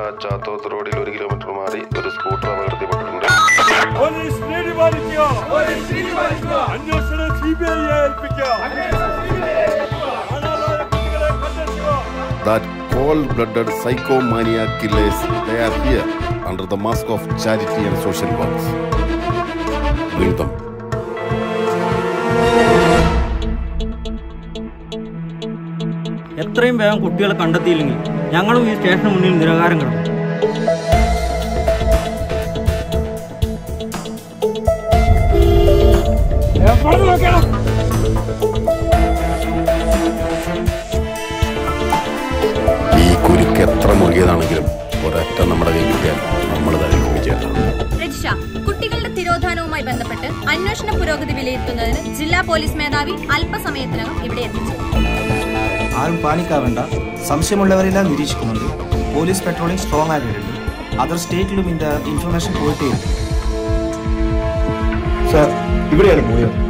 ചാത്തോത്ത് റോഡിൽ ഒരു കിലോമീറ്റർ മാറി ഒരു സ്കൂട്ടർ അപകടത്തിൽപ്പെട്ടിട്ടുണ്ട് പോലീസ് നീതിപാലിക്കുക അന്വേഷണം സി ബി ഐയെ ഏൽപ്പിക്കുക കാണാതായ കുട്ടികളെ കണ്ടെത്തുക That cold-blooded psychomania killers, they are here under the mask of charity and social works. Bring them. എത്രയും വേഗം കുട്ടികളെ കണ്ടെത്തിയില്ലെങ്കിൽ ഞങ്ങളും ഈ സ്റ്റേഷന് മുന്നിൽ നിരാകാരം കിടക്കും ഈ കുരുക്ക് എത്ര മുറുകിയതാണെങ്കിലും ഒരൊറ്റ നമ്മുടെ കൈ കിട്ടിയാൽ നമ്മൾ തന്നെ വിജയല്ല രജിഷ കുട്ടികളുടെ തിരോധാനവുമായി ബന്ധപ്പെട്ട് അന്വേഷണ പുരോഗതി വിലയിരുത്തുന്നതിന് ജില്ലാ പോലീസ് മേധാവി അല്പസമയത്തിനകം ഇവിടെ എത്തിച്ചു ആരും പാനിക്കാവേണ്ട സംശയമുള്ളവരെല്ലാം നിരീക്ഷിക്കുന്നുണ്ട് പോലീസ് പെട്രോളിംഗ് സ്ട്രോങ് ആക്കിയിട്ടുണ്ട് അതർ സ്റ്റേറ്റിലും ഇതിന്റെ ഇൻഫർമേഷൻ പോയിട്ടേ ഇല്ല സാർ ഇവിടെയാണ് പോയത്